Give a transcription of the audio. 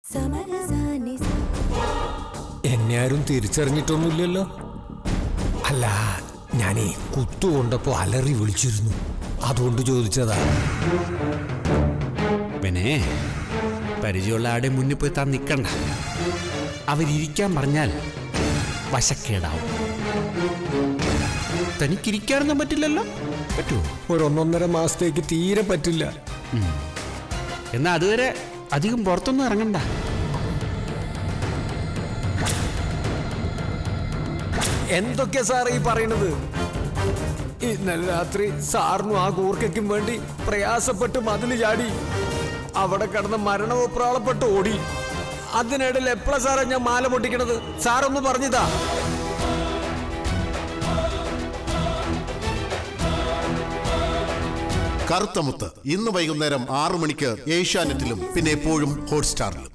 സമരസാനി എന്നെ ആരും തിരിച്ചറിഞ്ഞിട്ടൊന്നുമില്ലല്ലോ അല്ല ഞാനേ കുത്തുകൊണ്ടപ്പോ അലറി വിളിച്ചിരുന്നു അതുകൊണ്ട് ചോദിച്ചതാ പിന്നെ പരിചയമുള്ള ആടെ മുന്നിൽ പോയി താൻ നിൽക്കണ്ട അവരിയ്ക്കാൻ പറഞ്ഞാൽ വശക്കേടാവും തനിക്കിരിക്കാനൊന്നും പറ്റില്ലല്ലോ പറ്റുമോ ഒരു ഒന്നൊന്നര മാസത്തേക്ക് തീരെ പറ്റില്ല എന്നാ അതുവരെ അധികം പുറത്തൊന്നും ഇറങ്ങണ്ട എന്തൊക്കെ സാർ ഈ പറയണത് ഇന്നലെ രാത്രി സാറിനും ആ കൂർക്കയ്ക്കും വേണ്ടി പ്രയാസപ്പെട്ട് മതില് ചാടി അവിടെ കിടന്ന് മരണവെപ്രാളപ്പെട്ട് ഓടി അതിനിടയിൽ എപ്പോഴാ സാറേ ഞാൻ മാല പൊട്ടിക്കണത് സാറൊന്ന് പറഞ്ഞതാ കറുത്തമുത്ത് ഇന്ന് വൈകുന്നേരം ആറു മണിക്ക് ഏഷ്യാനെറ്റിലും പിന്നെ എപ്പോഴും ഹോട്ട്സ്റ്റാറിലും